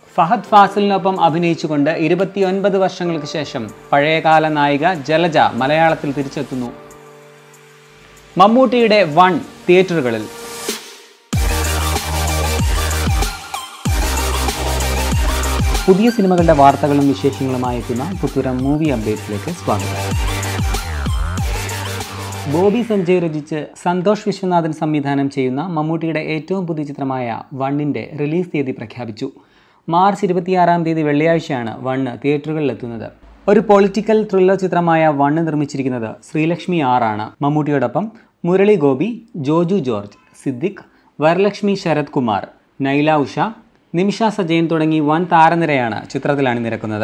ഫഹദ് ഫാസിലിനൊപ്പം അഭിനയിച്ചുകൊണ്ട് ഇരുപത്തിയൊൻപത് വർഷങ്ങൾക്ക് ശേഷം പഴയകാല നായിക ജലജ മലയാളത്തിൽ തിരിച്ചെത്തുന്നു മമ്മൂട്ടിയുടെ വൺ തിയേറ്ററുകളിൽ പുതിയ സിനിമകളുടെ വാർത്തകളും വിശേഷങ്ങളുമായി എത്തുന്ന പുത്തുരം മൂവി അപ്ഡേറ്റ്സിലേക്ക് സ്വാഗതം ബോബി സഞ്ജയ് രചിച്ച് സന്തോഷ് വിശ്വനാഥൻ സംവിധാനം ചെയ്യുന്ന മമ്മൂട്ടിയുടെ ഏറ്റവും പുതിയ ചിത്രമായ വണ്ണിൻ്റെ റിലീസ് തീയതി പ്രഖ്യാപിച്ചു മാർച്ച് ഇരുപത്തിയാറാം തീയതി വെള്ളിയാഴ്ചയാണ് വണ്ണ് തിയേറ്ററുകളിലെത്തുന്നത് ഒരു പൊളിറ്റിക്കൽ ത്രില്ലർ ചിത്രമായ വണ്ണ് നിർമ്മിച്ചിരിക്കുന്നത് ശ്രീലക്ഷ്മി ആറാണ് മമ്മൂട്ടിയോടൊപ്പം മുരളി ഗോപി ജോജു ജോർജ് സിദ്ദിഖ് വരലക്ഷ്മി ശരത് കുമാർ നൈല ഉഷ നിമിഷ സജയൻ തുടങ്ങി വൻ താരനിരയാണ് ചിത്രത്തിൽ അണിനിരക്കുന്നത്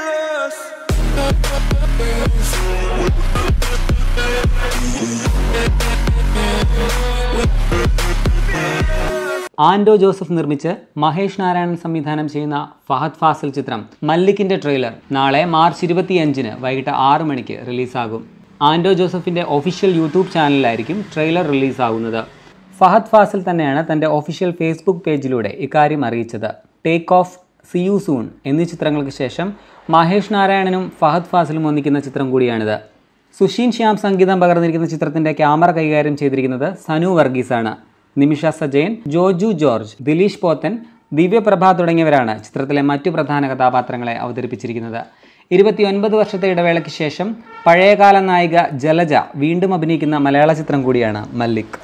ആൻഡോ ജോസഫ് നിർമ്മിച്ച് മഹേഷ് നാരായണൻ സംവിധാനം ചെയ്യുന്ന ഫഹദ് ഫാസിൽ ചിത്രം മല്ലിക്കിന്റെ ട്രെയിലർ നാളെ മാർച്ച് ഇരുപത്തിയഞ്ചിന് വൈകിട്ട് ആറ് മണിക്ക് റിലീസാകും ആൻഡോ ജോസഫിന്റെ ഒഫീഷ്യൽ യൂട്യൂബ് ചാനലിലായിരിക്കും ട്രെയിലർ റിലീസാകുന്നത് ഫഹദ് ഫാസിൽ തന്നെയാണ് തന്റെ ഒഫീഷ്യൽ ഫേസ്ബുക്ക് പേജിലൂടെ ഇക്കാര്യം അറിയിച്ചത് take off C U soon എന്നീ ചിത്രങ്ങൾക്ക് ശേഷം മഹേഷ് നാരായണനും ഫഹദ് ഫാസിലും ഒന്നിക്കുന്ന ചിത്രം കൂടിയാണിത് സുഷീൻ ശ്യാം സംഗീതം പകർന്നിരിക്കുന്ന ചിത്രത്തിന്റെ ക്യാമറ കൈകാര്യം ചെയ്തിരിക്കുന്നത് സനു വർഗീസാണ് നിമിഷ സജയൻ ജോജു ജോർജ് ദിലീഷ് പോത്തൻ ദിവ്യപ്രഭ തുടങ്ങിയവരാണ് ചിത്രത്തിലെ മറ്റു പ്രധാന കഥാപാത്രങ്ങളെ അവതരിപ്പിച്ചിരിക്കുന്നത് ഇരുപത്തിയൊൻപത് വർഷത്തെ ഇടവേളയ്ക്ക് ശേഷം പഴയകാല നായിക ജലജ വീണ്ടും അഭിനയിക്കുന്ന മലയാള ചിത്രം കൂടിയാണ് മല്ലിക്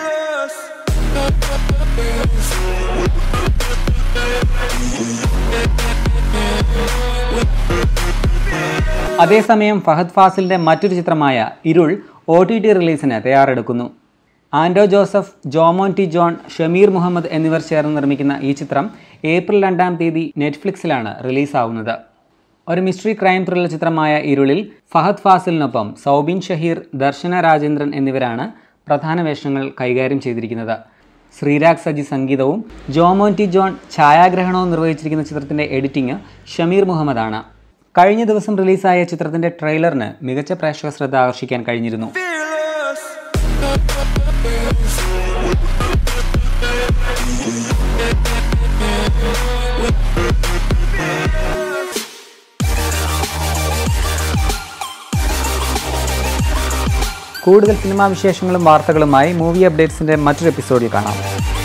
അതേസമയം ഫഹദ് ഫാസിലിന്റെ മറ്റൊരു ചിത്രമായ ഇരുൾ ഒ ടി ടി റിലീസിന് തയ്യാറെടുക്കുന്നു ആൻഡോ ജോസഫ് ജോമോൻ ടി ജോൺ ഷമീർ മുഹമ്മദ് എന്നിവർ ചേർന്ന് നിർമ്മിക്കുന്ന ഈ ചിത്രം ഏപ്രിൽ രണ്ടാം തീയതി നെറ്റ്ഫ്ലിക്സിലാണ് റിലീസാവുന്നത് ഒരു മിസ്റ്ററി ക്രൈം ത്രില്ലർ ചിത്രമായ ഇരുളിൽ ഫഹദ് ഫാസിലിനൊപ്പം സൗബിൻ ഷഹീർ ദർശന രാജേന്ദ്രൻ എന്നിവരാണ് പ്രധാന വേഷങ്ങൾ കൈകാര്യം ചെയ്തിരിക്കുന്നത് ശ്രീരാഗ് സജി സംഗീതവും ജോമോൻ ടി ജോൺ ഛായാഗ്രഹണവും നിർവഹിച്ചിരിക്കുന്ന ചിത്രത്തിന്റെ എഡിറ്റിംഗ് ഷമീർ മുഹമ്മദാണ് കഴിഞ്ഞ ദിവസം റിലീസായ ചിത്രത്തിന്റെ ട്രെയിലറിന് മികച്ച പ്രേക്ഷക ശ്രദ്ധ ആകർഷിക്കാൻ കഴിഞ്ഞിരുന്നു കൂടുതൽ സിനിമാ വിശേഷങ്ങളും വാർത്തകളുമായി മൂവി അപ്ഡേറ്റ്സിന്റെ മറ്റൊരു എപ്പിസോഡിൽ കാണാം